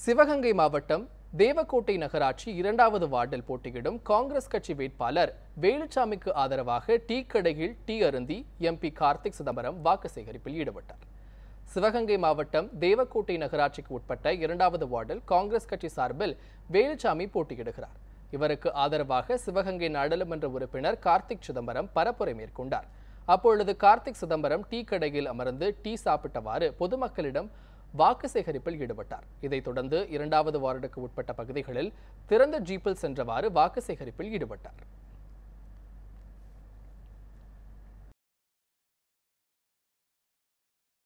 சிவகங்கை மாவட்டம் தேவக்கோட்டை நகராட்சி இரண்டாவது வார்டில் போட்டியிடும் காங்கிரஸ் கட்சி வேட்பாளர் வேலுச்சாமிக்கு ஆதரவாக டீ கடையில் டீ அருந்தி எம்பி கார்த்திக் சிதம்பரம் வாக்கு சேகரிப்பில் ஈடுபட்டார் சிவகங்கை மாவட்டம் தேவக்கோட்டை நகராட்சிக்கு உட்பட்ட இரண்டாவது வார்டில் காங்கிரஸ் கட்சி சார்பில் வேலுச்சாமி போட்டியிடுகிறார் இவருக்கு ஆதரவாக சிவகங்கை நாடாளுமன்ற உறுப்பினர் கார்த்திக் சிதம்பரம் பரப்புரை மேற்கொண்டார் அப்பொழுது கார்த்திக் சிதம்பரம் டீ கடையில் அமர்ந்து டீ சாப்பிட்டவாறு பொதுமக்களிடம் வாக்கு சேகரிப்பில் ஈடுபட்டார் இதைத் தொடர்ந்து இரண்டாவது வார்டுக்கு உட்பட்ட பகுதிகளில் திறந்த ஜீப்பில் சென்றவாறு வாக்கு சேகரிப்பில் ஈடுபட்டார்